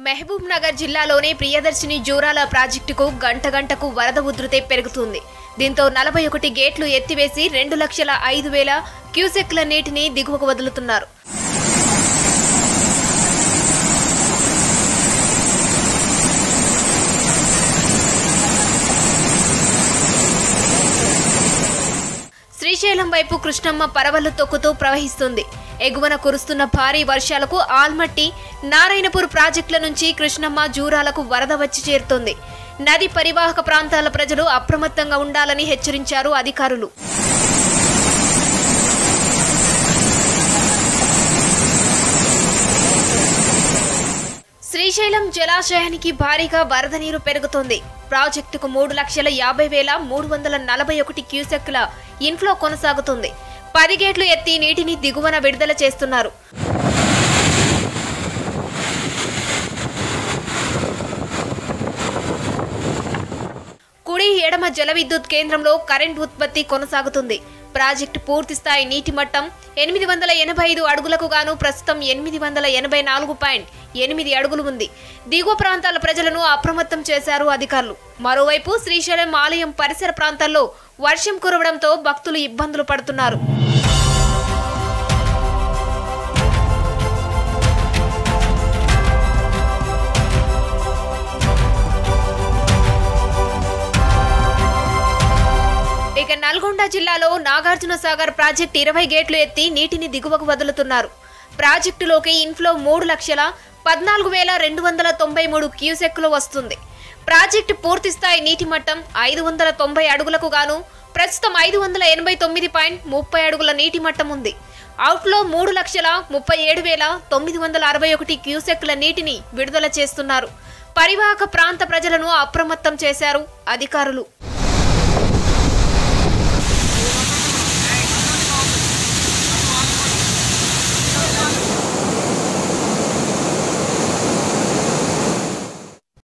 మహబూబ్ నగర్ జిల్లాలోని ప్రియదర్శిని జూరాల ప్రాజెక్టుకు గంట గంటకు వరద ఉధృతి పెరుగుతుంది దీంతో నలభై ఒకటి గేట్లు ఎత్తివేసి రెండు లక్షల ఐదు వేల క్యూసెక్ల నీటిని దిగువకు వదులుతున్నారు శ్రీశైలం వైపు కృష్ణమ్మ పరవళ్లు తొక్కుతూ ప్రవహిస్తుంది ఎగువన కురుస్తున్న భారీ వర్షాలకు ఆల్మట్టి నారాయణపూర్ ప్రాజెక్టుల నుంచి కృష్ణమ్మ జూరాలకు వరద వచ్చి చేరుతోంది నది పరివాహక ప్రాంతాల ప్రజలు అప్రమత్తంగా ఉండాలని హెచ్చరించారు అధికారులు శ్రీశైలం జలాశయానికి భారీగా వరద నీరు పెరుగుతోంది ప్రాజెక్టుకు మూడు లక్షల యాభై వేల మూడు వందల నలభై ఒకటి క్యూసెక్ల ఇన్ఫ్లో కొనసాగుతుంది పది గేట్లు ఎత్తి నీటిని దిగువన విడుదల చేస్తున్నారు కుడి ఎడమ జల విద్యుత్ కేంద్రంలో కరెంట్ ఉత్పత్తి కొనసాగుతుంది ప్రాజెక్టు పూర్తి స్థాయి నీటి మట్టం ఎనిమిది వందల ఎనభై ఐదు అడుగులకు గాను ప్రస్తుతం ఎనిమిది వందల ఎనభై నాలుగు పాయింట్ ఎనిమిది అడుగులు ఉంది దిగువ ప్రాంతాల ప్రజలను అప్రమత్తం చేశారు అధికారులు మరోవైపు శ్రీశైలం ఆలయం పరిసర ప్రాంతాల్లో వర్షం కురవడంతో భక్తులు ఇబ్బందులు పడుతున్నారు ఇక నల్గొండ జిల్లాలో నాగార్జున సాగర్ ప్రాజెక్టు ఇరవై గేట్లు ఎత్తి నీటిని దిగువకు వదులుతున్నారు ప్రాజెక్టులోకి ఇన్ఫ్లో మూడు లక్షల పద్నాలుగు వేల రెండు వందల తొంభై మూడు క్యూసెక్కులు వస్తుంది ప్రాజెక్టు పూర్తి స్థాయి నీటి మట్టం ఐదు వందల తొంభై అడుగులకు గాను ప్రస్తుతం ఐదు వందల ఎనభై తొమ్మిది పాయింట్ ముప్పై అడుగుల నీటి మట్టం ఉంది అవుట్లో మూడు లక్షల ముప్పై ఏడు వేల తొమ్మిది వందల అరవై ఒకటి క్యూసెక్కుల నీటిని విడుదల చేస్తున్నారు పరివాహక ప్రాంత ప్రజలను అప్రమత్తం చేశారు అధికారులు